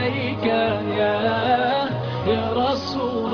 عليك يا يا رسول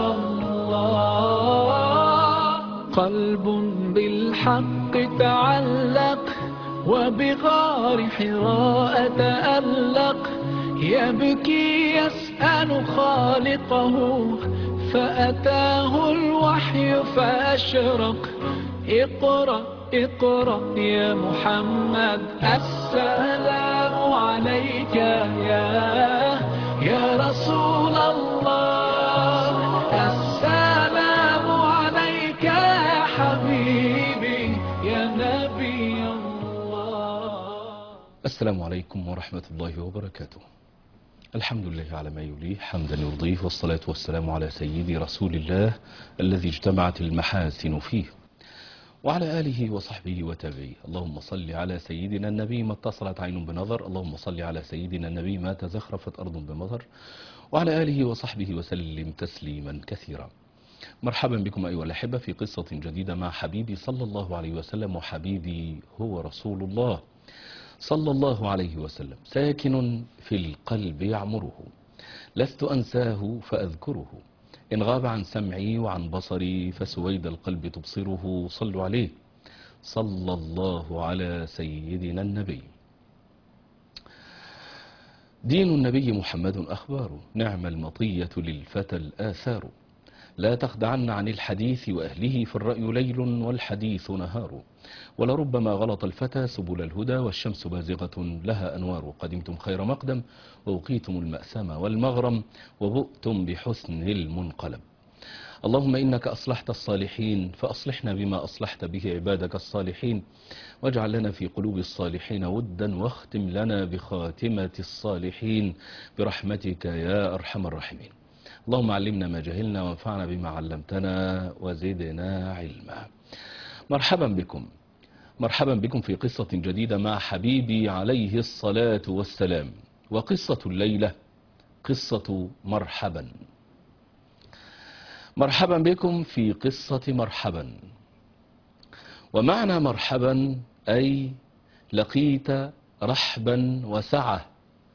الله قلب بالحق تعلق وبغار حراء تألق يبكي يسأل خالقه فأتاه الوحي فأشرق اقرأ اقرأ يا محمد السلام عليك يا يا رسول الله السلام عليك يا حبيبي يا نبي الله السلام عليكم ورحمة الله وبركاته الحمد لله على ما يليه حمدا يرضيه والصلاة والسلام على سيدي رسول الله الذي اجتمعت المحاسن فيه وعلى آله وصحبه وتابعيه اللهم صل على سيدنا النبي ما اتصلت عين بنظر اللهم صل على سيدنا النبي ما تزخرفت أرض بمطر وعلى آله وصحبه وسلم تسليما كثيرا مرحبا بكم أيها الأحبة في قصة جديدة مع حبيبي صلى الله عليه وسلم وحبيبي هو رسول الله صلى الله عليه وسلم ساكن في القلب يعمره لست أنساه فأذكره إن غاب عن سمعي وعن بصري فسويد القلب تبصره صلوا عليه صلى الله على سيدنا النبي دين النبي محمد أخبار نعم المطية للفتى الآثار لا تخدعن عن الحديث وأهله فالرأي ليل والحديث نهار ولربما غلط الفتى سبل الهدى والشمس بازغة لها أنوار قدمتم خير مقدم ووقيتم المأسم والمغرم وبؤتم بحسن المنقلب اللهم إنك أصلحت الصالحين فأصلحنا بما أصلحت به عبادك الصالحين واجعل لنا في قلوب الصالحين ودا واختم لنا بخاتمة الصالحين برحمتك يا أرحم الراحمين اللهم علمنا ما جهلنا وانفعنا بما علمتنا وزدنا علما مرحبا بكم مرحبا بكم في قصة جديدة مع حبيبي عليه الصلاة والسلام وقصة الليلة قصة مرحبا مرحبا بكم في قصة مرحبا ومعنى مرحبا أي لقيت رحبا وسعة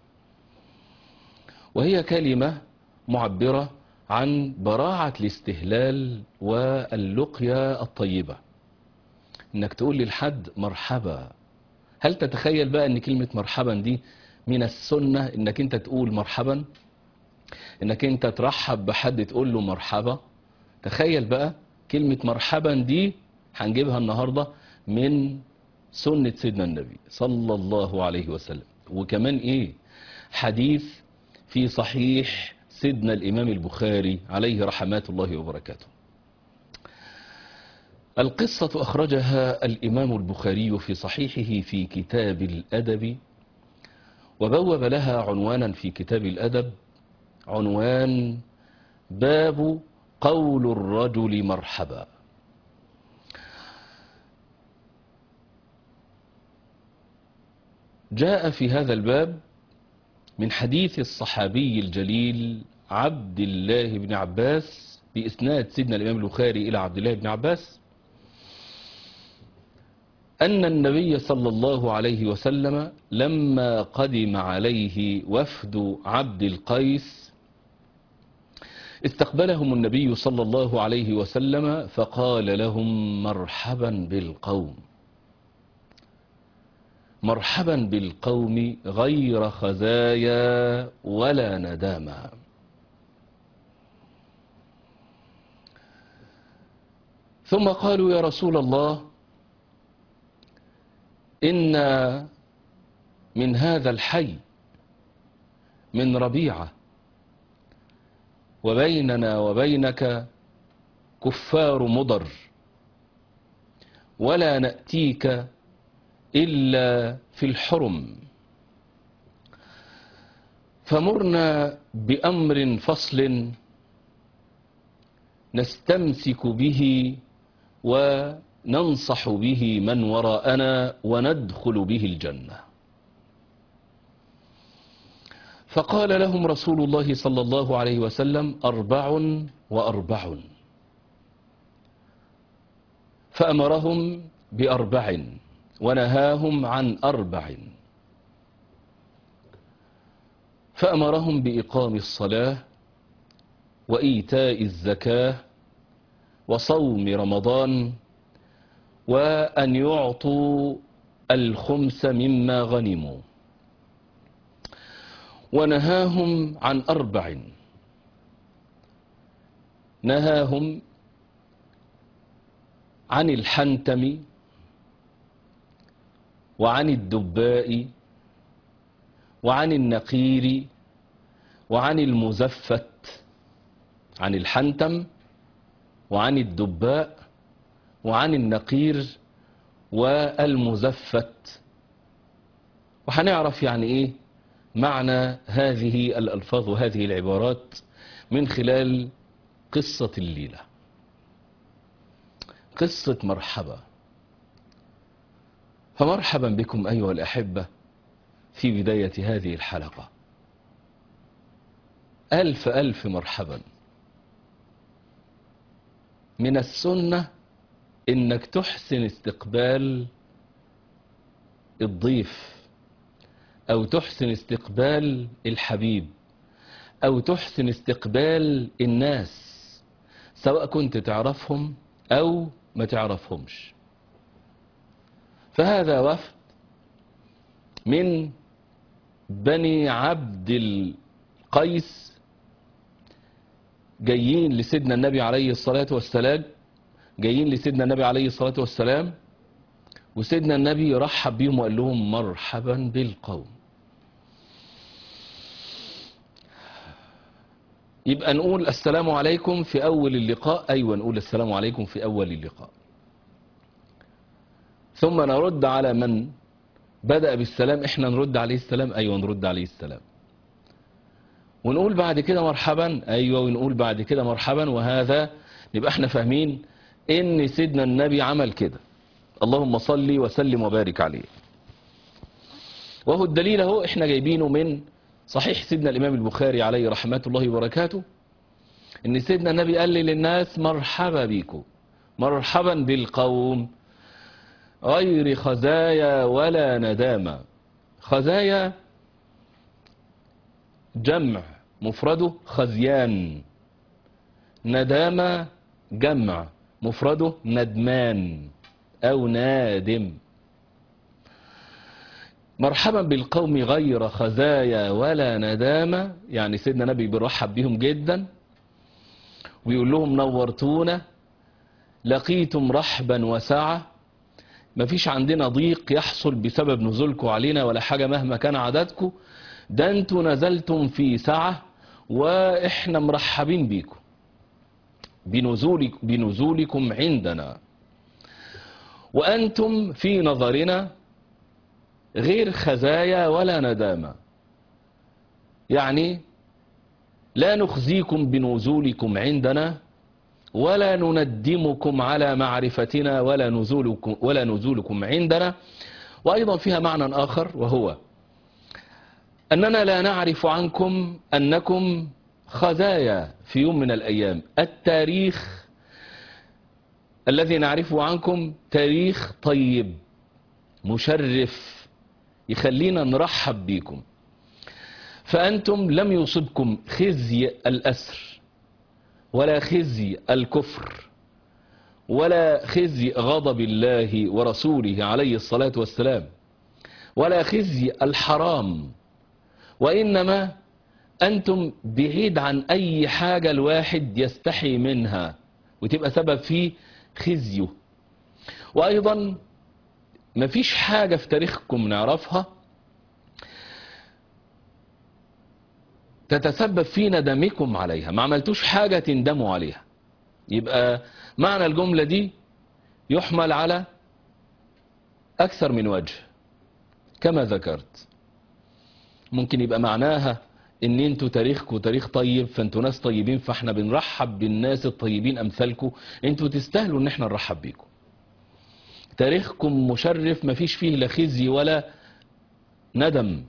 وهي كلمة معبرة عن براعة الاستهلال واللقيا الطيبة انك تقول للحد مرحبا هل تتخيل بقى ان كلمة مرحبا دي من السنة انك انت تقول مرحبا انك انت ترحب بحد تقول له مرحبا تخيل بقى كلمة مرحبا دي هنجيبها النهاردة من سنة سيدنا النبي صلى الله عليه وسلم وكمان ايه حديث في صحيح سيدنا الإمام البخاري عليه رحمات الله وبركاته القصة أخرجها الإمام البخاري في صحيحه في كتاب الأدب وبوب لها عنوانا في كتاب الأدب عنوان باب قول الرجل مرحبا جاء في هذا الباب من حديث الصحابي الجليل عبد الله بن عباس بإسناد سيدنا الإمام البخاري إلى عبد الله بن عباس أن النبي صلى الله عليه وسلم لما قدم عليه وفد عبد القيس استقبلهم النبي صلى الله عليه وسلم فقال لهم مرحبا بالقوم مرحبا بالقوم غير خزايا ولا ندامة ثم قالوا يا رسول الله إن من هذا الحي من ربيعة وبيننا وبينك كفار مضر ولا نأتيك إلا في الحرم فمرنا بأمر فصل نستمسك به وننصح به من وراءنا وندخل به الجنة فقال لهم رسول الله صلى الله عليه وسلم أربع وأربع فأمرهم بأربع ونهاهم عن أربع فأمرهم بإقام الصلاة وإيتاء الزكاة وصوم رمضان وأن يعطوا الخمس مما غنموا ونهاهم عن أربع نهاهم عن الحنتم وعن الدباء وعن النقير وعن المزفت عن الحنتم وعن الدباء وعن النقير والمزفت وهنعرف يعني ايه معنى هذه الألفاظ وهذه العبارات من خلال قصة الليلة قصة مرحبا فمرحبا بكم أيها الأحبة في بداية هذه الحلقة ألف ألف مرحبا من السنة إنك تحسن استقبال الضيف أو تحسن استقبال الحبيب أو تحسن استقبال الناس سواء كنت تعرفهم أو ما تعرفهمش فهذا وفد من بني عبد القيس جايين لسيدنا النبي عليه الصلاة والسلام جايين لسيدنا النبي عليه الصلاة والسلام وسيدنا النبي رحب بيهم وقال لهم مرحبا بالقوم يبقى نقول السلام عليكم في أول اللقاء أيوة نقول السلام عليكم في أول اللقاء ثم نرد على من بدأ بالسلام احنا نرد عليه السلام أيوة نرد عليه السلام ونقول بعد كده مرحبا أيوة ونقول بعد كده مرحبا وهذا نبقى احنا فاهمين ان سيدنا النبي عمل كده اللهم صل وسلم وبارك عليه وهو الدليل اهو احنا جايبينه من صحيح سيدنا الامام البخاري عليه رحمة الله وبركاته ان سيدنا النبي قال للناس مرحبا بكم مرحبا بالقوم غير خزايا ولا ندامة خزايا جمع مفرده خزيان ندامة جمع مفرده ندمان أو نادم مرحبا بالقوم غير خزايا ولا ندامة يعني سيدنا نبي بيرحب بهم جدا ويقول لهم نورتونا لقيتم رحبا وسعة مفيش عندنا ضيق يحصل بسبب نزولكم علينا ولا حاجة مهما كان عددكم ده انتوا نزلتم في سعة واحنا مرحبين بيكم بنزولك بنزولكم عندنا وأنتم في نظرنا غير خزايا ولا ندامة يعني لا نخزيكم بنزولكم عندنا ولا نندمكم على معرفتنا ولا نزولكم, ولا نزولكم عندنا وأيضا فيها معنى آخر وهو أننا لا نعرف عنكم أنكم خزايا في يوم من الأيام التاريخ الذي نعرفه عنكم تاريخ طيب مشرف يخلينا نرحب بكم فأنتم لم يصبكم خزي الأسر ولا خزي الكفر ولا خزي غضب الله ورسوله عليه الصلاة والسلام ولا خزي الحرام وإنما أنتم بعيد عن أي حاجة الواحد يستحي منها وتبقى سبب في خزيه وأيضا مفيش حاجة في تاريخكم نعرفها تتسبب في ندمكم عليها ما عملتوش حاجة تندموا عليها يبقى معنى الجملة دي يحمل على أكثر من وجه كما ذكرت ممكن يبقى معناها ان انتوا تاريخكم تاريخ طيب فانتوا ناس طيبين فاحنا بنرحب بالناس الطيبين امثالكم انتوا تستاهلوا ان احنا نرحب بيكم تاريخكم مشرف مفيش فيه لا خزي ولا ندم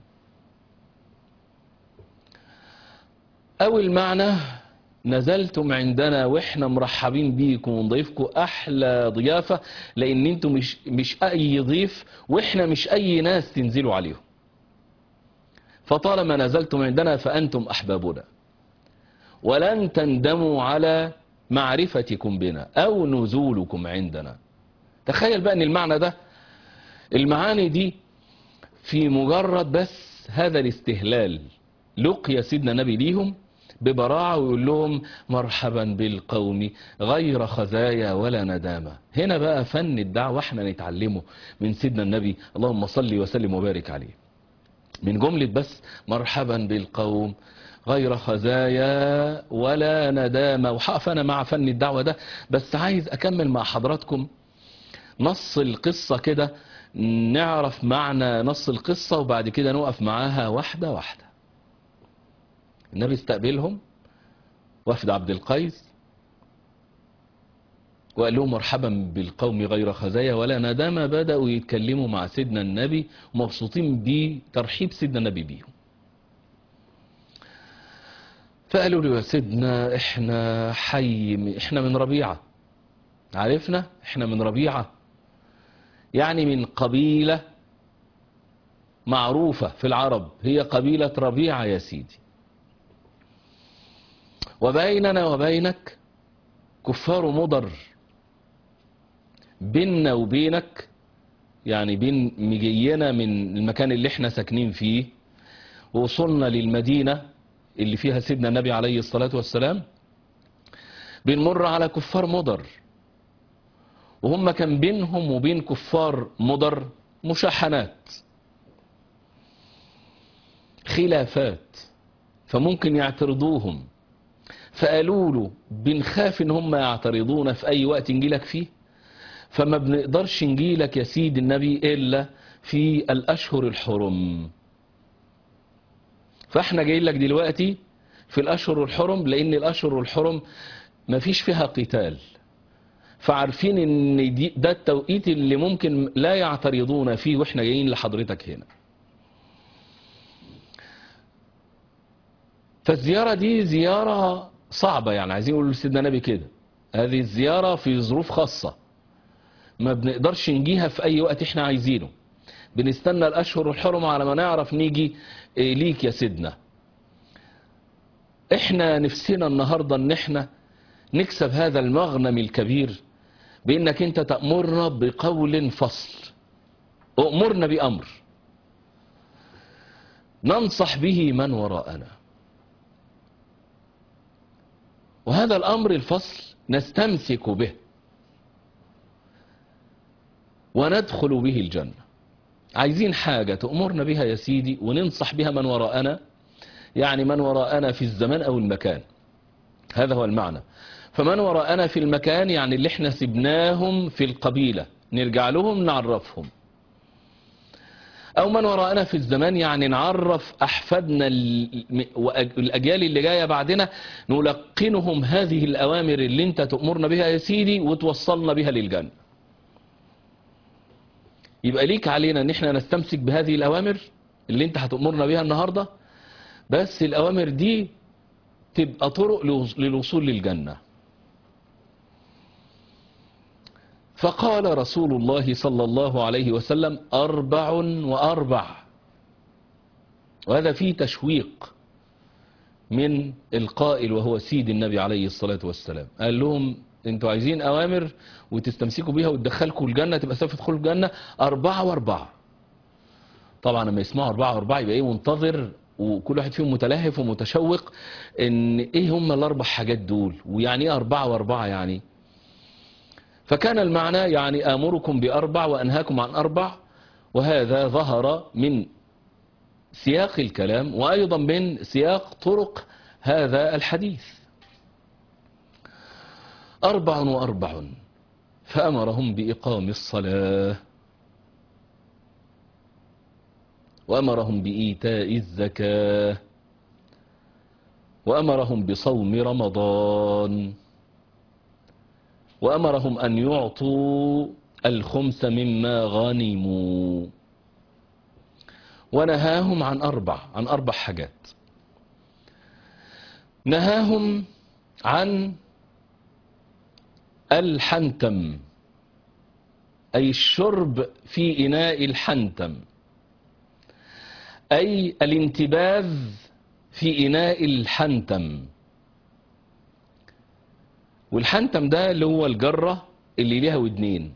او المعنى نزلتم عندنا واحنا مرحبين بيكم ونضيفكم احلى ضيافه لان انتوا مش مش اي ضيف واحنا مش اي ناس تنزلوا عليهم فطالما نزلتم عندنا فأنتم أحبابنا ولن تندموا على معرفتكم بنا أو نزولكم عندنا تخيل بقى أن المعنى ده المعاني دي في مجرد بس هذا الاستهلال لقي سيدنا النبي ليهم ببراعة ويقول لهم مرحبا بالقوم غير خزايا ولا ندامة هنا بقى فن الدعوة احنا نتعلمه من سيدنا النبي اللهم صل وسلم وبارك عليه من جملة بس مرحبا بالقوم غير خزايا ولا ندامة وحقف أنا مع فن الدعوة ده بس عايز أكمل مع حضراتكم نص القصة كده نعرف معنى نص القصة وبعد كده نقف معاها واحدة واحدة النبي استقبلهم وفد عبد القيس وقال لهم مرحبا بالقوم غير خزايا ولا ندامة بدأوا يتكلموا مع سيدنا النبي مبسوطين بترحيب سيدنا النبي بيهم فقالوا له يا سيدنا احنا حي احنا من ربيعة عرفنا احنا من ربيعة يعني من قبيلة معروفة في العرب هي قبيلة ربيعة يا سيدي وبيننا وبينك كفار مضر بيننا وبينك يعني بين مجينا من المكان اللي احنا ساكنين فيه ووصلنا للمدينة اللي فيها سيدنا النبي عليه الصلاة والسلام بنمر على كفار مضر وهم كان بينهم وبين كفار مضر مشاحنات خلافات فممكن يعترضوهم فقالوا له بنخاف ان هم يعترضونا في اي وقت نجيلك فيه فما بنقدرش نجيلك يا سيد النبي الا في الاشهر الحرم فاحنا جايين لك دلوقتي في الاشهر الحرم لان الاشهر الحرم ما فيش فيها قتال فعارفين ان دي ده التوقيت اللي ممكن لا يعترضون فيه واحنا جايين لحضرتك هنا فالزيارة دي زيارة صعبة يعني عايزين يقولوا لسيدنا النبي كده هذه الزيارة في ظروف خاصة ما بنقدرش نجيها في أي وقت احنا عايزينه بنستنى الأشهر الحرم على ما نعرف نيجي إيه ليك يا سيدنا احنا نفسنا النهاردة ان احنا نكسب هذا المغنم الكبير بانك انت تأمرنا بقول فصل أؤمرنا بأمر ننصح به من وراءنا وهذا الأمر الفصل نستمسك به وندخل به الجنة عايزين حاجة تأمرنا بها يا سيدي وننصح بها من وراءنا يعني من وراءنا في الزمان أو المكان هذا هو المعنى فمن وراءنا في المكان يعني اللي احنا سبناهم في القبيلة نرجع لهم نعرفهم أو من وراءنا في الزمان يعني نعرف أحفادنا الأجيال اللي جاية بعدنا نلقنهم هذه الأوامر اللي انت تأمرنا بها يا سيدي وتوصلنا بها للجنة يبقى ليك علينا ان احنا نستمسك بهذه الأوامر اللي انت هتأمرنا بها النهاردة بس الأوامر دي تبقى طرق للوصول للجنة فقال رسول الله صلى الله عليه وسلم أربع وأربع وهذا فيه تشويق من القائل وهو سيد النبي عليه الصلاة والسلام قال لهم انتوا عايزين أوامر وتستمسكوا بيها وتدخلكم الجنة تبقى سوف تدخلوا الجنة أربعة وأربعة طبعا لما يسمعوا أربعة وأربعة يبقى إيه منتظر وكل واحد فيهم متلهف ومتشوق ان ايه هم الاربع حاجات دول ويعني ايه اربعة واربعة يعني فكان المعنى يعني امركم باربع وانهاكم عن اربع وهذا ظهر من سياق الكلام وايضا من سياق طرق هذا الحديث اربع واربع فامرهم باقام الصلاه وأمرهم بإيتاء الزكاة وأمرهم بصوم رمضان وأمرهم أن يعطوا الخمس مما غنموا ونهاهم عن أربع عن أربع حاجات نهاهم عن الحنتم أي الشرب في إناء الحنتم أي الانتباذ في إناء الحنتم والحنتم ده اللي هو الجرة اللي ليها ودنين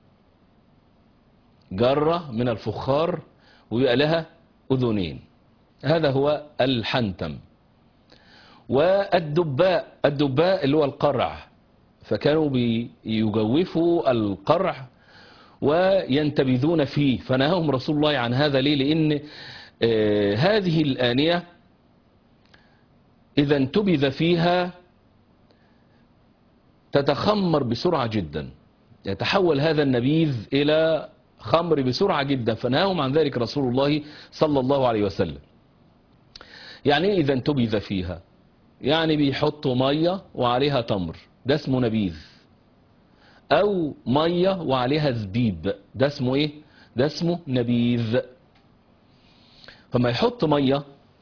جرة من الفخار ويبقى لها أذنين هذا هو الحنتم والدباء الدباء اللي هو القرع فكانوا بيجوفوا القرع وينتبذون فيه فنهاهم رسول الله عن هذا ليه لأن آه هذه الآنية إذا انتبذ فيها تتخمر بسرعة جدا يتحول هذا النبيذ إلى خمر بسرعة جدا فنهاهم عن ذلك رسول الله صلى الله عليه وسلم يعني إذا انتبذ فيها يعني بيحطوا مية وعليها تمر ده اسمه نبيذ أو مية وعليها زبيب ده اسمه إيه ده اسمه نبيذ فما يحط مية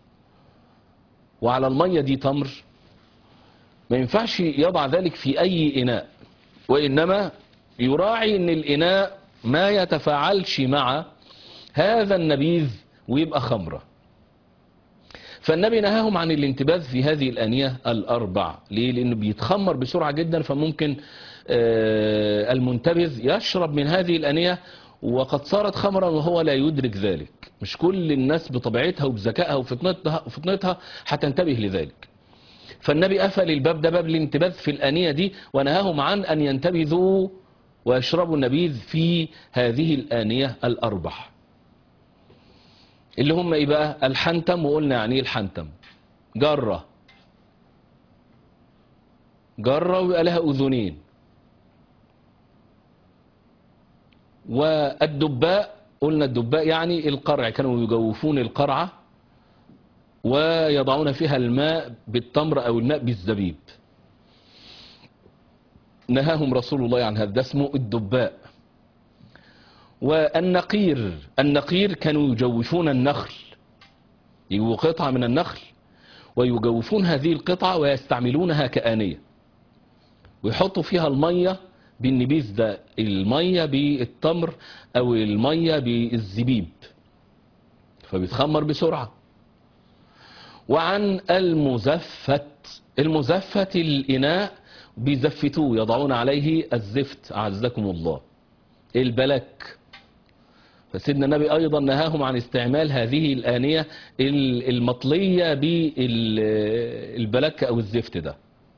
وعلى المية دي تمر ما ينفعش يضع ذلك في أي إناء وإنما يراعي أن الإناء ما يتفاعلش مع هذا النبيذ ويبقى خمرة فالنبي نهاهم عن الانتباذ في هذه الأنية الأربع ليه؟ لأنه بيتخمر بسرعة جدا فممكن آه المنتبذ يشرب من هذه الأنية وقد صارت خمرا وهو لا يدرك ذلك مش كل الناس بطبيعتها وبذكائها وفطنتها, وفطنتها هتنتبه لذلك فالنبي قفل الباب ده باب الانتباذ في الأنية دي ونهاهم عن أن ينتبذوا ويشربوا النبيذ في هذه الآنية الأربع اللي هم ايه بقى الحنتم وقلنا يعني ايه الحنتم جرة جرة ويبقى لها أذنين والدباء قلنا الدباء يعني القرع كانوا يجوفون القرعة ويضعون فيها الماء بالتمر أو الماء بالزبيب نهاهم رسول الله عن هذا ده اسمه الدباء والنقير النقير كانوا يجوفون النخل يجوا قطعة من النخل ويجوفون هذه القطعة ويستعملونها كآنية ويحطوا فيها المية بالنبيذ ده المية بالتمر أو المية بالزبيب فبيتخمر بسرعة وعن المزفت المزفت الإناء بيزفتوه يضعون عليه الزفت أعزكم الله البلك فسيدنا النبي أيضا نهاهم عن استعمال هذه الآنية المطلية بالبلك أو الزفت ده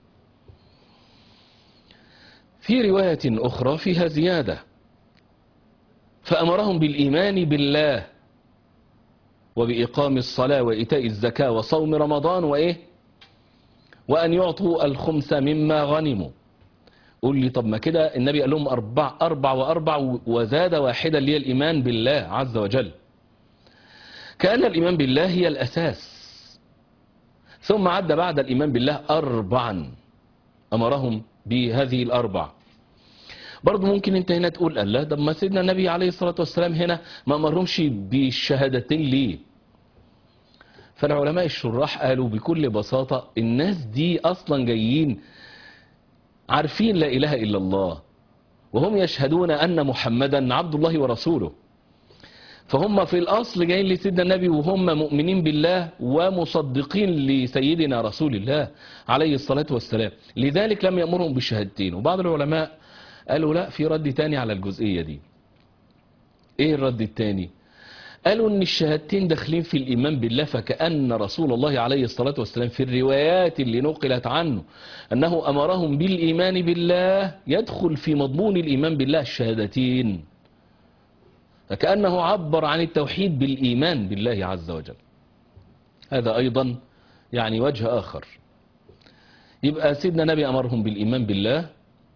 في رواية أخرى فيها زيادة فأمرهم بالإيمان بالله وبإقام الصلاة وإيتاء الزكاة وصوم رمضان وإيه وأن يعطوا الخمس مما غنموا قول لي طب ما كده النبي قال لهم أربع, أربع وأربع وزاد واحدة اللي هي الإيمان بالله عز وجل كان الإيمان بالله هي الأساس ثم عد بعد الإيمان بالله أربعا أمرهم بهذه الأربع برضه ممكن انت هنا تقول الله طب ما سيدنا النبي عليه الصلاة والسلام هنا ما أمرهمش بالشهادتين ليه فالعلماء الشراح قالوا بكل بساطة الناس دي أصلا جايين عارفين لا إله إلا الله وهم يشهدون أن محمدا عبد الله ورسوله فهم في الأصل جايين لسيدنا النبي وهم مؤمنين بالله ومصدقين لسيدنا رسول الله عليه الصلاة والسلام لذلك لم يأمرهم بالشهادتين وبعض العلماء قالوا لا في رد تاني على الجزئية دي ايه الرد التاني قالوا ان الشهادتين داخلين في الايمان بالله فكأن رسول الله عليه الصلاة والسلام في الروايات اللي نقلت عنه انه امرهم بالايمان بالله يدخل في مضمون الايمان بالله الشهادتين فكأنه عبر عن التوحيد بالايمان بالله عز وجل هذا ايضا يعني وجه اخر يبقى سيدنا النبي امرهم بالايمان بالله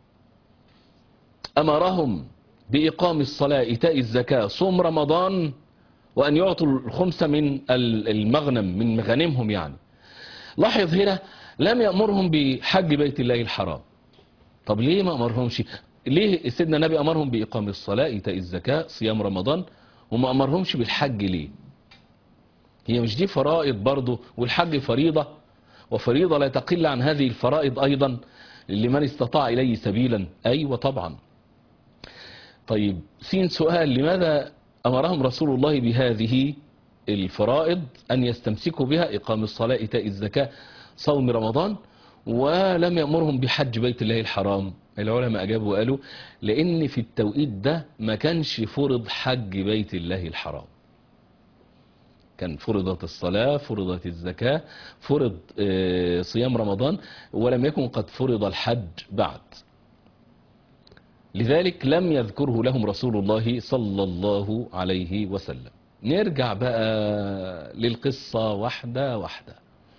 امرهم باقام الصلاة ايتاء الزكاة صوم رمضان وأن يعطوا الخمسة من المغنم من مغانمهم يعني لاحظ هنا لم يأمرهم بحج بيت الله الحرام طب ليه ما أمرهمش ليه سيدنا النبي أمرهم بإقام الصلاة إيتاء الزكاة صيام رمضان وما أمرهمش بالحج ليه هي مش دي فرائض برضه والحج فريضة وفريضة لا تقل عن هذه الفرائض أيضا لمن استطاع إليه سبيلا أيوة طبعا طيب سين سؤال لماذا أمرهم رسول الله بهذه الفرائض أن يستمسكوا بها إقام الصلاة إيتاء الزكاة صوم رمضان ولم يأمرهم بحج بيت الله الحرام العلماء أجابوا وقالوا لأن في التوقيت ده ما كانش فرض حج بيت الله الحرام كان فرضت الصلاة فرضت الزكاة فرض آه، صيام رمضان ولم يكن قد فرض الحج بعد لذلك لم يذكره لهم رسول الله صلى الله عليه وسلم نرجع بقى للقصة واحدة واحدة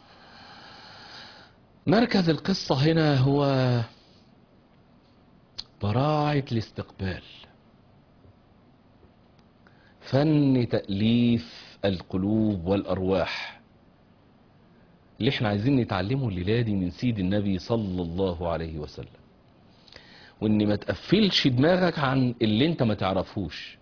مركز القصة هنا هو براعة الاستقبال فن تأليف القلوب والأرواح اللي احنا عايزين نتعلمه الليلة دي من سيد النبي صلى الله عليه وسلم وان ما تقفلش دماغك عن اللي انت ما تعرفوش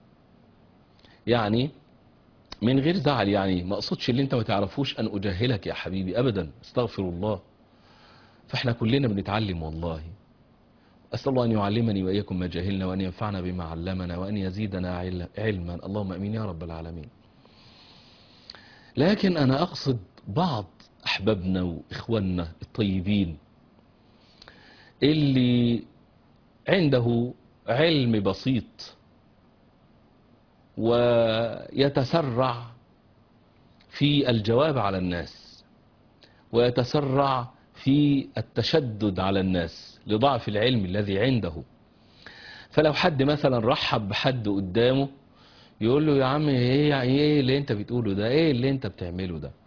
يعني من غير زعل يعني ما اقصدش اللي انت ما تعرفوش ان اجهلك يا حبيبي ابدا استغفر الله فاحنا كلنا بنتعلم والله أسأل الله أن يعلمني وإياكم ما جهلنا وأن ينفعنا بما علمنا وأن يزيدنا عل- علما اللهم أمين يا رب العالمين لكن أنا أقصد بعض أحبابنا وإخواننا الطيبين اللي عنده علم بسيط ويتسرع في الجواب على الناس ويتسرع في التشدد على الناس لضعف العلم الذي عنده فلو حد مثلا رحب بحد قدامه يقول له يا عم ايه ايه اللي انت بتقوله ده ايه اللي انت بتعمله ده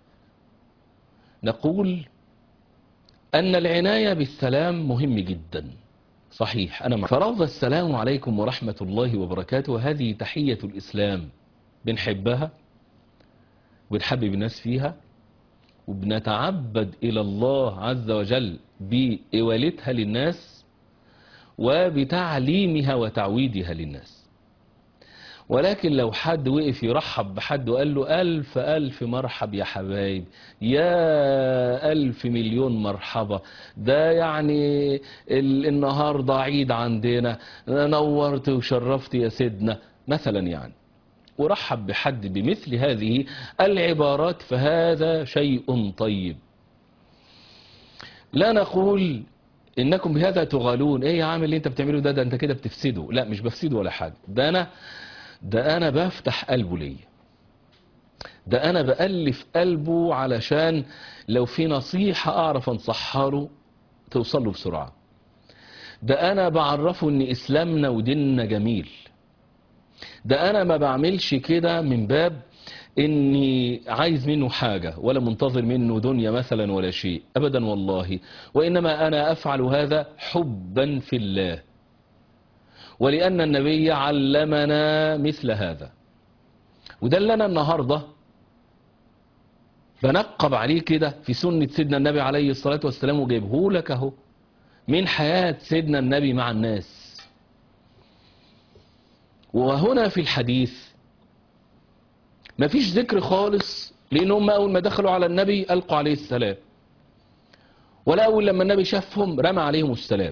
نقول ان العناية بالسلام مهم جدا صحيح انا مع فرض السلام عليكم ورحمة الله وبركاته هذه تحية الاسلام بنحبها وبنحبب الناس فيها وبنتعبد إلى الله عز وجل بإوالتها للناس وبتعليمها وتعويدها للناس ولكن لو حد وقف يرحب بحد وقال له ألف ألف مرحب يا حبايب يا ألف مليون مرحبا ده يعني ال- النهاردة عيد عندنا نورت وشرفت يا سيدنا مثلا يعني ورحب بحد بمثل هذه العبارات فهذا شيء طيب لا نقول انكم بهذا تغالون ايه يا عم اللي انت بتعمله ده ده انت كده بتفسده لا مش بفسده ولا حاجه ده انا ده انا بفتح قلبه ليا ده انا بألف قلبه علشان لو في نصيحة اعرف انصحها له توصل له بسرعة ده انا بعرفه ان اسلامنا وديننا جميل ده انا ما بعملش كده من باب اني عايز منه حاجة ولا منتظر منه دنيا مثلا ولا شيء ابدا والله وانما انا افعل هذا حبا في الله ولان النبي علمنا مثل هذا وده اللي انا النهاردة بنقب عليه كده في سنة سيدنا النبي عليه الصلاة والسلام وجايبه لك اهو من حياة سيدنا النبي مع الناس وهنا في الحديث مفيش ذكر خالص لان هم اول ما دخلوا على النبي القوا عليه السلام ولا اول لما النبي شافهم رمى عليهم السلام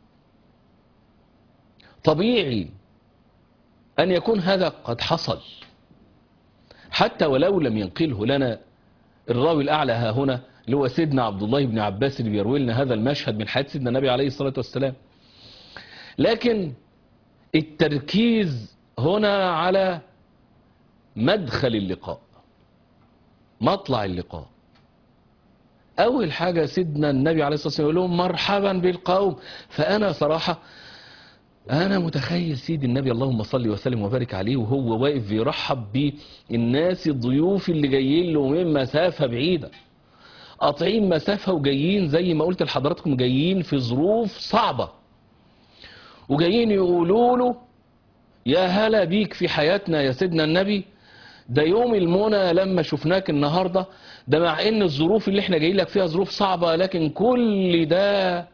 طبيعي ان يكون هذا قد حصل حتى ولو لم ينقله لنا الراوي الاعلى ها هنا اللي هو سيدنا عبد الله بن عباس اللي بيروي لنا هذا المشهد من حياه سيدنا النبي عليه الصلاه والسلام لكن التركيز هنا على مدخل اللقاء مطلع اللقاء أول حاجة سيدنا النبي عليه الصلاة والسلام يقول لهم مرحبا بالقوم فأنا صراحة أنا متخيل سيد النبي اللهم صل وسلم وبارك عليه وهو واقف بيرحب بالناس الضيوف اللي جايين له من مسافة بعيدة قاطعين مسافة وجايين زي ما قلت لحضراتكم جايين في ظروف صعبة وجايين يقولوا له يا هلا بيك في حياتنا يا سيدنا النبي ده يوم المنى لما شفناك النهاردة ده مع ان الظروف اللي احنا جايين لك فيها ظروف صعبة لكن كل ده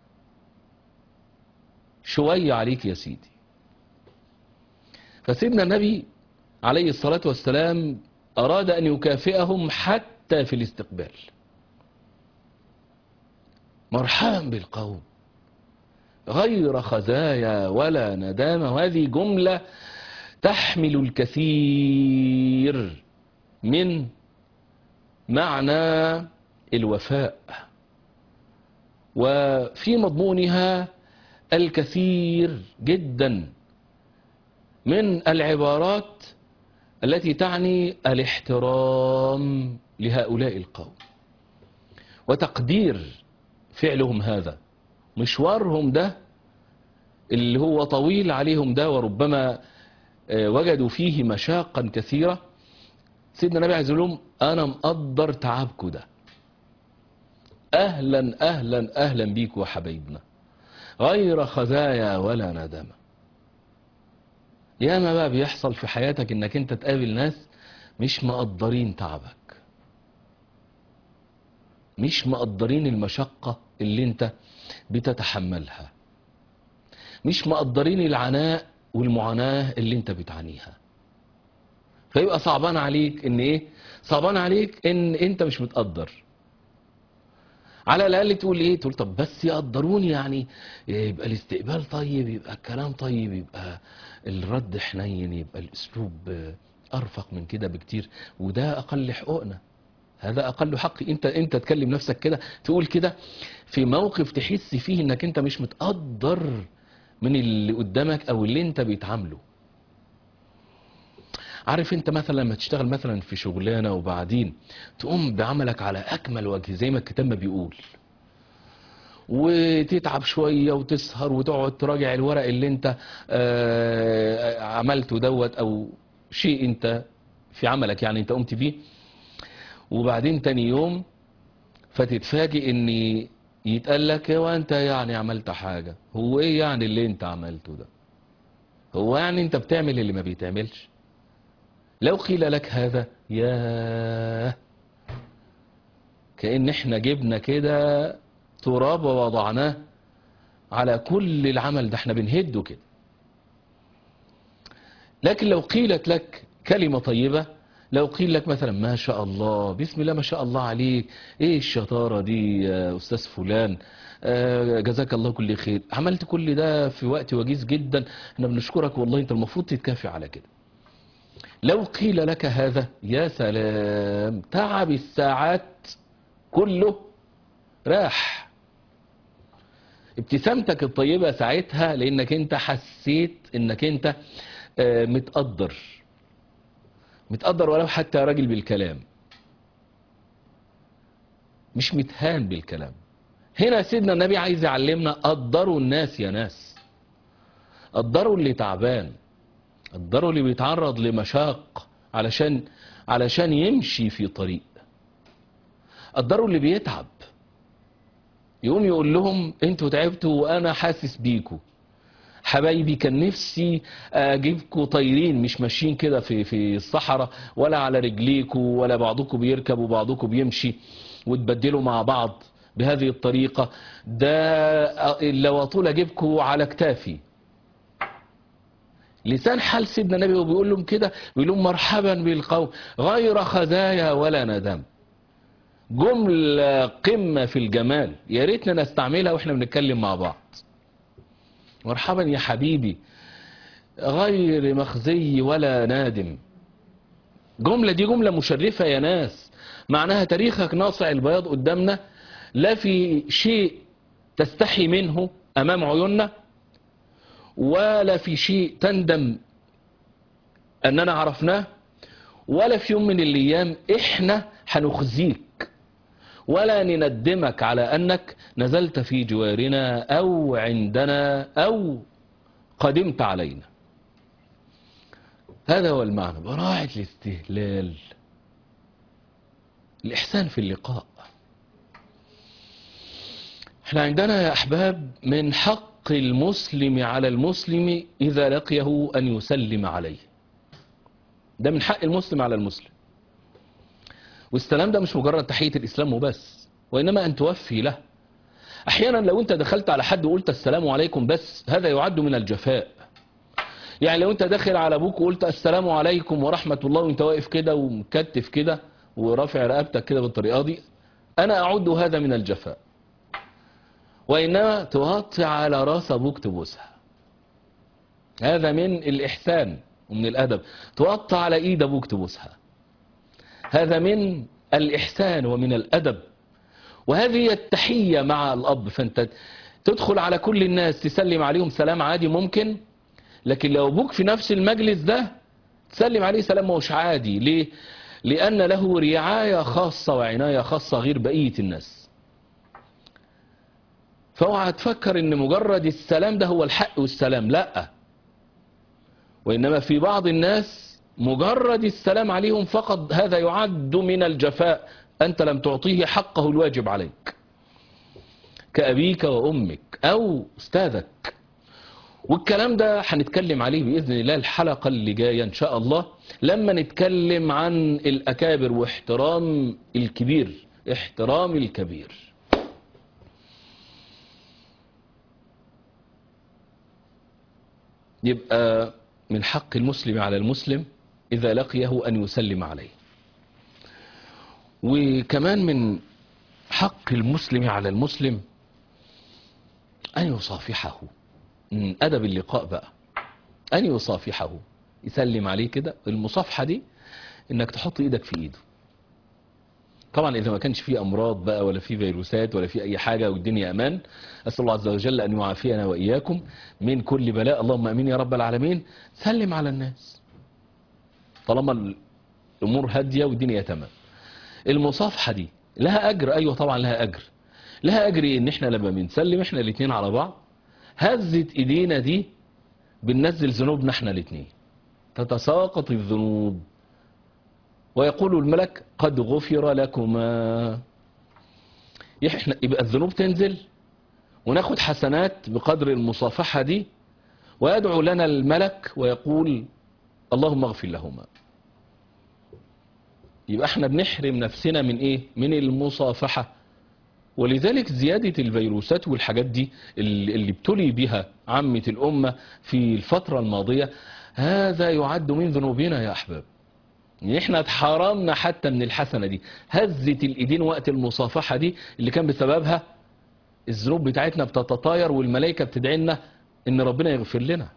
شوية عليك يا سيدي فسيدنا النبي عليه الصلاة والسلام أراد أن يكافئهم حتى في الاستقبال مرحبا بالقوم غير خزايا ولا ندامة وهذه جملة تحمل الكثير من معنى الوفاء وفي مضمونها الكثير جدا من العبارات التي تعني الاحترام لهؤلاء القوم وتقدير فعلهم هذا مشوارهم ده اللي هو طويل عليهم ده وربما آه، وجدوا فيه مشاقا كثيرة سيدنا النبي عايز يقول لهم أنا مقدر تعبكم ده أهلا أهلا أهلا بيكم يا حبايبنا غير خزايا ولا ندامة ياما بقى بيحصل في حياتك انك انت تقابل ناس مش مقدرين تعبك مش مقدرين المشقة اللي انت بتتحملها مش مقدرين العناء والمعاناة اللي انت بتعانيها فيبقى صعبان عليك ان ايه صعبان عليك ان انت مش متقدر على الاقل تقول ايه تقول طب بس يقدروني يعني يبقى الاستقبال طيب يبقى الكلام طيب يبقى الرد حنين يبقى الاسلوب ارفق من كده بكتير وده اقل حقوقنا هذا اقل حق انت انت تكلم نفسك كده تقول كده في موقف تحس فيه انك انت مش متقدر من اللي قدامك او اللي انت بيتعامله عارف انت مثلا لما تشتغل مثلا في شغلانه وبعدين تقوم بعملك على اكمل وجه زي ما الكتاب ما بيقول وتتعب شويه وتسهر وتقعد تراجع الورق اللي انت آه، عملته دوت او شيء انت في عملك يعني انت قمت بيه وبعدين تاني يوم فتتفاجئ ان يتقال لك هو انت يعني عملت حاجه هو ايه يعني اللي انت عملته ده هو يعني انت بتعمل اللي ما بيتعملش لو قيل لك هذا ياه كأن احنا جبنا كده تراب ووضعناه على كل العمل ده احنا بنهده كده لكن لو قيلت لك كلمة طيبة لو قيل لك مثلا ما شاء الله بسم الله ما شاء الله عليك ايه الشطارة دي يا استاذ فلان آه، جزاك الله كل خير عملت كل ده في وقت وجيز جدا احنا بنشكرك والله انت المفروض تتكافئ على كده لو قيل لك هذا يا سلام تعب الساعات كله راح ابتسامتك الطيبة ساعتها لانك انت حسيت انك انت آه، متقدر متقدر ولو حتى يا راجل بالكلام مش متهان بالكلام هنا سيدنا النبي عايز يعلمنا قدروا الناس يا ناس قدروا اللي تعبان قدروا اللي بيتعرض لمشاق علشان علشان يمشي في طريق قدروا اللي بيتعب يقوم يقول لهم انتوا تعبتوا وانا حاسس بيكوا حبايبي كان نفسي اجيبكوا طايرين مش ماشيين كده في في الصحراء ولا على رجليكوا ولا بعضكم بيركب وبعضكم بيمشي وتبدلوا مع بعض بهذه الطريقة ده لو اطول اجيبكوا على كتافي لسان حال سيدنا النبي وبيقول لهم كده بيقول لهم مرحبا بالقوم غير خزايا ولا ندم جملة قمة في الجمال يا ريتنا نستعملها واحنا بنتكلم مع بعض مرحبا يا حبيبي غير مخزي ولا نادم جملة دي جملة مشرفة يا ناس معناها تاريخك ناصع البياض قدامنا لا في شيء تستحي منه أمام عيوننا ولا في شيء تندم أننا عرفناه ولا في يوم من الأيام إحنا هنخزيك ولا نندمك على أنك نزلت في جوارنا أو عندنا أو قدمت علينا هذا هو المعنى براعة الاستهلال الإحسان في اللقاء احنا عندنا يا أحباب من حق المسلم على المسلم إذا لقيه أن يسلم عليه ده من حق المسلم على المسلم والسلام ده مش مجرد تحية الإسلام وبس وإنما أن توفي له أحيانا لو أنت دخلت على حد وقلت السلام عليكم بس هذا يعد من الجفاء يعني لو أنت داخل على أبوك وقلت السلام عليكم ورحمة الله وأنت واقف كده ومكتف كده ورافع رقبتك كده بالطريقة دي أنا أعد هذا من الجفاء وإنما توطي على راس أبوك تبوسها هذا من الإحسان ومن الأدب تقطع على إيد أبوك تبوسها هذا من الإحسان ومن الأدب وهذه هي التحية مع الأب فأنت تدخل على كل الناس تسلم عليهم سلام عادي ممكن لكن لو أبوك في نفس المجلس ده تسلم عليه سلام مش عادي ليه؟ لأن له رعاية خاصة وعناية خاصة غير بقية الناس فاوعى تفكر ان مجرد السلام ده هو الحق والسلام لا وإنما في بعض الناس مجرد السلام عليهم فقط هذا يعد من الجفاء أنت لم تعطيه حقه الواجب عليك كأبيك وأمك أو أستاذك والكلام ده هنتكلم عليه بإذن الله الحلقة اللي جاية إن شاء الله لما نتكلم عن الأكابر واحترام الكبير احترام الكبير يبقى من حق المسلم على المسلم إذا لقيه أن يسلم عليه وكمان من حق المسلم على المسلم أن يصافحه من أدب اللقاء بقى أن يصافحه يسلم عليه كده المصافحة دي إنك تحط إيدك في إيده طبعا إذا ما كانش فيه أمراض بقى ولا فيه فيروسات ولا فيه أي حاجة والدنيا أمان أسأل الله عز وجل أن يعافينا وإياكم من كل بلاء اللهم أمين يا رب العالمين سلم على الناس طالما الأمور هادية والدنيا تمام المصافحة دي لها أجر أيوة طبعا لها أجر لها أجر إن إحنا لما بنسلم إحنا الاتنين على بعض هزة إيدينا دي بننزل ذنوبنا إحنا الاتنين تتساقط الذنوب ويقول الملك قد غفر لكما إحنا يبقى الذنوب تنزل وناخد حسنات بقدر المصافحة دي ويدعو لنا الملك ويقول اللهم اغفر لهما يبقى احنا بنحرم نفسنا من ايه من المصافحة ولذلك زيادة الفيروسات والحاجات دي اللي اللي ابتلي بها عامة الأمة في الفترة الماضية هذا يعد من ذنوبنا يا أحباب يعني احنا اتحرمنا حتى من الحسنة دي هزة الإيدين وقت المصافحة دي اللي كان بسببها الذنوب بتاعتنا بتتطاير والملائكة بتدعي لنا ان ربنا يغفر لنا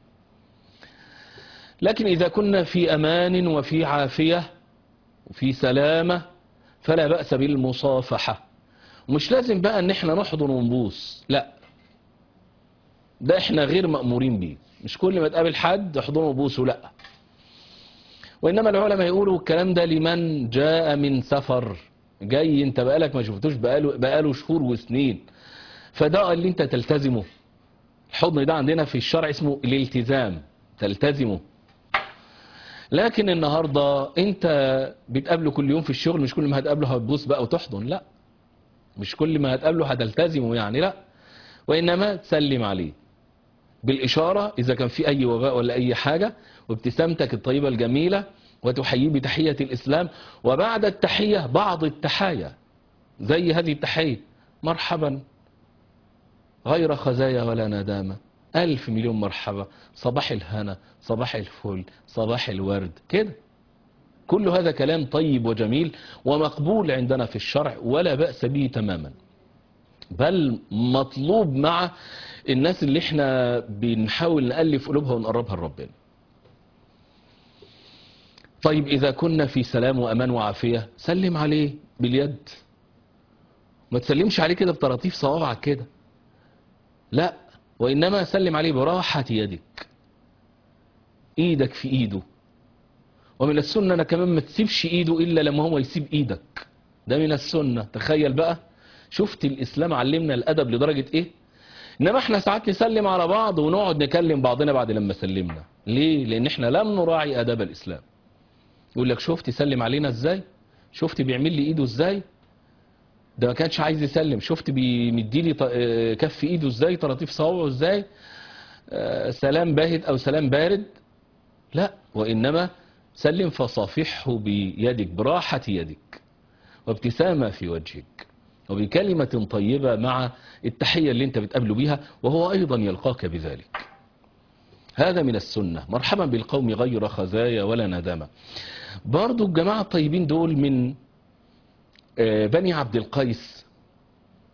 لكن إذا كنا في أمان وفي عافية وفي سلامة فلا بأس بالمصافحة مش لازم بقى ان احنا نحضن ونبوس لا ده احنا غير مأمورين بيه مش كل ما تقابل حد احضنه وبوسه لا وإنما العلماء يقولوا الكلام ده لمن جاء من سفر جاي انت بقالك ما شفتوش بقاله, بقاله شهور وسنين فده اللي انت تلتزمه الحضن ده عندنا في الشرع اسمه الالتزام تلتزمه لكن النهاردة انت بتقابله كل يوم في الشغل مش كل ما هتقابله هتبوس بقى وتحضن لا مش كل ما هتقابله هتلتزمه يعني لا وإنما تسلم عليه بالإشارة إذا كان في أي وباء ولا أي حاجة وابتسامتك الطيبة الجميلة وتحييه بتحية الإسلام وبعد التحية بعض التحايا زي هذه التحية مرحبا غير خزايا ولا ندامة ألف مليون مرحبا صباح الهنا صباح الفل صباح الورد كده كل هذا كلام طيب وجميل ومقبول عندنا في الشرع ولا بأس به تماما بل مطلوب مع الناس اللي احنا بنحاول نألف قلوبها ونقربها لربنا طيب إذا كنا في سلام وأمان وعافية سلم عليه باليد ما تسلمش عليه كده بطراطيف صوابعك كده لا وإنما سلم عليه براحة يدك إيدك في إيده ومن السنة أنا كمان ما تسيبش إيده إلا لما هو يسيب إيدك ده من السنة تخيل بقى شفت الإسلام علمنا الأدب لدرجة إيه إنما إحنا ساعات نسلم على بعض ونقعد نكلم بعضنا بعد لما سلمنا ليه لأن إحنا لم نراعي أداب الإسلام يقول لك شفت يسلم علينا إزاي شفت بيعمل لي إيده إزاي ده ما كانش عايز يسلم شفت بيمدي لي كف إيده إزاي طراطيف صوابعه إزاي آه سلام باهت أو سلام بارد لا وإنما سلم فصافحه بيدك براحة يدك وابتسامة في وجهك وبكلمة طيبة مع التحية اللي انت بتقابله بيها وهو أيضا يلقاك بذلك هذا من السنة مرحبا بالقوم غير خزايا ولا ندامة برضو الجماعة الطيبين دول من بني عبد القيس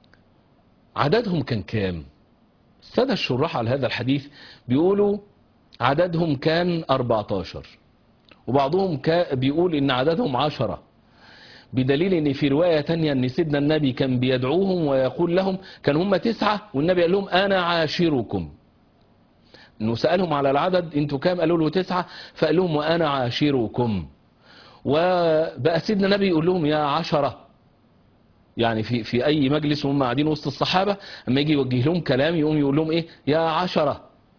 عددهم كان كام السادة الشراح على هذا الحديث بيقولوا عددهم كان 14 وبعضهم كا بيقول ان عددهم عشرة بدليل ان في رواية تانية ان سيدنا النبي كان بيدعوهم ويقول لهم كان هم تسعة والنبي قال لهم انا عاشركم انه سألهم على العدد انتوا كام قالوا له تسعة فقال لهم وانا عاشركم وبقى سيدنا النبي يقول لهم يا عشرة يعني في في اي مجلس وهم قاعدين وسط الصحابة اما يجي يوجه لهم كلام يقوم يقول لهم ايه يا عشرة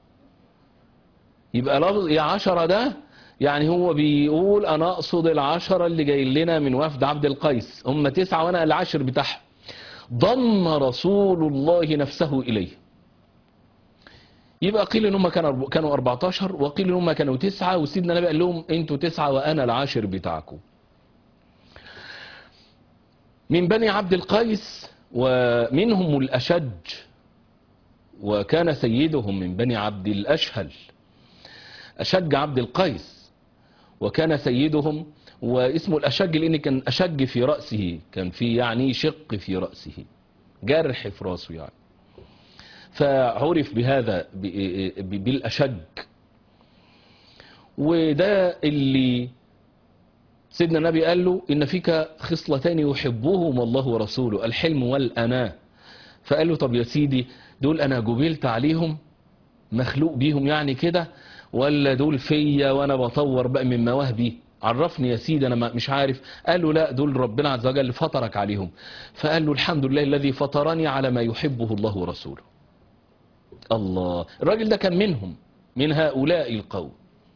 يبقى لفظ يا عشرة ده يعني هو بيقول انا اقصد العشرة اللي جايين لنا من وفد عبد القيس هم تسعة وانا العاشر بتاعهم ضم رسول الله نفسه اليه يبقى قيل ان هم كانوا كانوا 14 وقيل ان هم كانوا تسعة وسيدنا النبي قال لهم انتوا تسعة وانا العاشر بتاعكم من بني عبد القيس ومنهم الاشج وكان سيدهم من بني عبد الاشهل اشج عبد القيس وكان سيدهم واسمه الاشج لان كان اشج في راسه كان في يعني شق في راسه جرح في راسه يعني فعرف بهذا ب- ب- بالأشج وده اللي سيدنا النبي قال له إن فيك خصلتين يحبهما الله ورسوله الحلم والأناة فقال له طب يا سيدي دول أنا جبلت عليهم مخلوق بيهم يعني كده ولا دول فيا وأنا بطور بقى من مواهبي عرفني يا سيدي أنا ما- مش عارف قال له لا دول ربنا عز وجل فطرك عليهم فقال له الحمد لله الذي فطرني على ما يحبه الله ورسوله الله الراجل ده كان منهم من هؤلاء القوم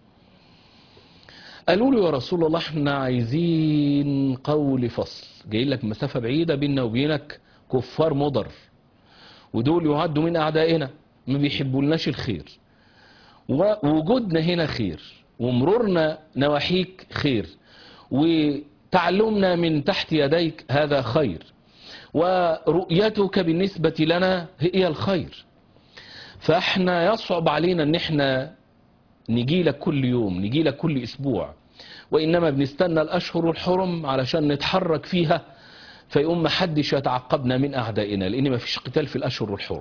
قالوا له يا رسول الله احنا عايزين قول فصل جاي لك مسافة بعيدة بيننا وبينك كفار مضر ودول يعدوا من أعدائنا ما بيحبولناش الخير ووجودنا هنا خير ومرورنا نواحيك خير وتعلمنا من تحت يديك هذا خير ورؤيتك بالنسبة لنا هي الخير فاحنا يصعب علينا ان احنا نجي لك كل يوم نجي لك كل اسبوع وانما بنستنى الاشهر الحرم علشان نتحرك فيها فيقوم محدش يتعقبنا من اعدائنا لان مفيش قتال في الاشهر الحرم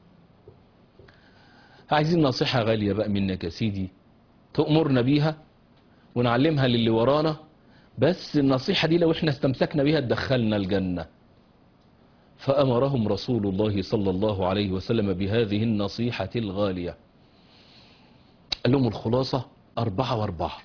عايزين نصيحة غالية بقى منك يا سيدي تأمرنا بيها ونعلمها للي ورانا بس النصيحة دي لو احنا استمسكنا بيها تدخلنا الجنة فأمرهم رسول الله صلى الله عليه وسلم بهذه النصيحة الغالية قال لهم الخلاصة أربعة وأربعة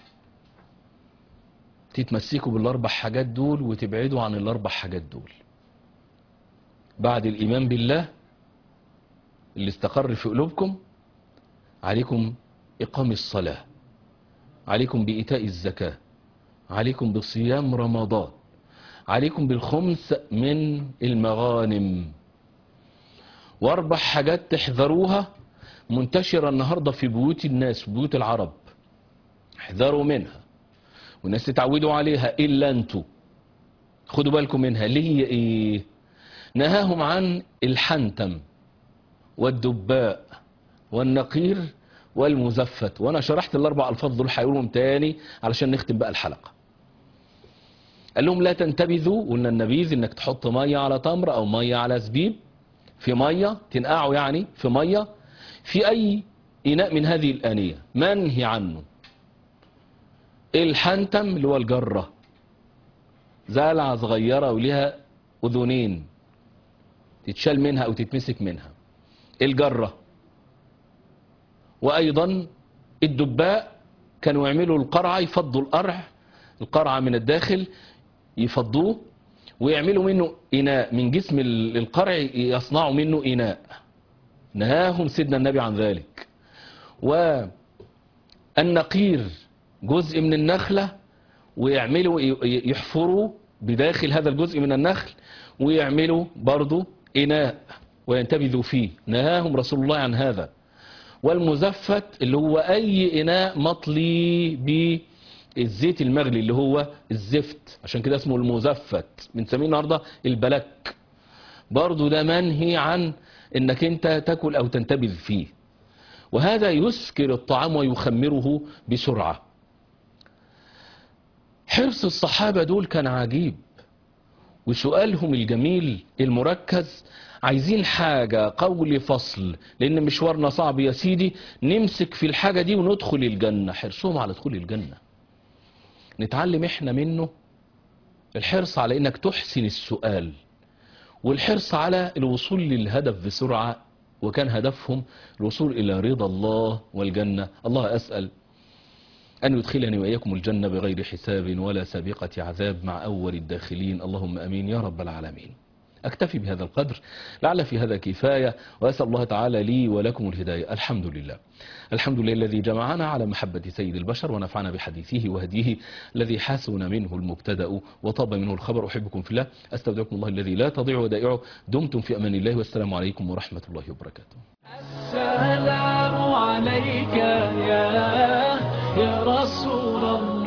تتمسكوا بالأربع حاجات دول وتبعدوا عن الأربع حاجات دول بعد الإيمان بالله اللي استقر في قلوبكم عليكم إقام الصلاة عليكم بإيتاء الزكاة عليكم بصيام رمضان عليكم بالخمس من المغانم واربع حاجات تحذروها منتشرة النهاردة في بيوت الناس بيوت العرب احذروا منها والناس تتعودوا عليها إلا أنتوا خدوا بالكم منها اللي هي إيه نهاهم عن الحنتم والدباء والنقير والمزفت وانا شرحت الاربع الفاظ دول هيقولهم تاني علشان نختم بقى الحلقه قال لهم لا تنتبذوا قلنا النبيذ انك تحط ميه على تمر او ميه على زبيب في ميه تنقعه يعني في ميه في اي اناء من هذه الانيه منهي عنه الحنتم اللي هو الجره زلعه صغيره وليها اذنين تتشال منها او تتمسك منها الجره وايضا الدباء كانوا يعملوا القرعه يفضوا القرع القرعه من الداخل يفضوه ويعملوا منه إناء من جسم ال- القرع يصنعوا منه إناء نهاهم سيدنا النبي عن ذلك والنقير جزء من النخلة ويعملوا ي- يحفروا بداخل هذا الجزء من النخل ويعملوا برضو إناء وينتبذوا فيه نهاهم رسول الله عن هذا والمزفت اللي هو أي إناء مطلي بالزيت المغلي اللي هو الزفت عشان كده اسمه المزفت بنسميه النهارده البلك برضو ده منهي عن انك انت تاكل او تنتبذ فيه وهذا يسكر الطعام ويخمره بسرعة حرص الصحابة دول كان عجيب وسؤالهم الجميل المركز عايزين حاجة قول فصل لأن مشوارنا صعب يا سيدي نمسك في الحاجة دي وندخل الجنة حرصهم على دخول الجنة نتعلم احنا منه الحرص على انك تحسن السؤال والحرص على الوصول للهدف بسرعة وكان هدفهم الوصول إلى رضا الله والجنة الله أسأل أن يدخلني وإياكم الجنة بغير حساب ولا سابقة عذاب مع أول الداخلين اللهم أمين يا رب العالمين أكتفي بهذا القدر لعل في هذا كفاية وأسأل الله تعالى لي ولكم الهداية الحمد لله الحمد لله الذي جمعنا على محبة سيد البشر ونفعنا بحديثه وهديه الذي حسن منه المبتدأ وطاب منه الخبر أحبكم في الله أستودعكم الله الذي لا تضيع ودائعه دمتم في أمان الله والسلام عليكم ورحمة الله وبركاته السلام عليك يا يا رسول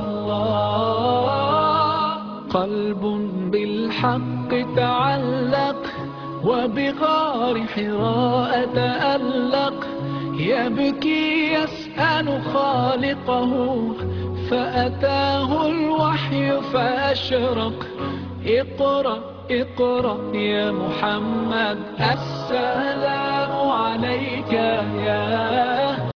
الله قلب بالحق تعلق وبغار حراء تألق يبكي يسأل خالقه فأتاه الوحي فأشرق اقرأ اقرأ يا محمد السلام عليك يا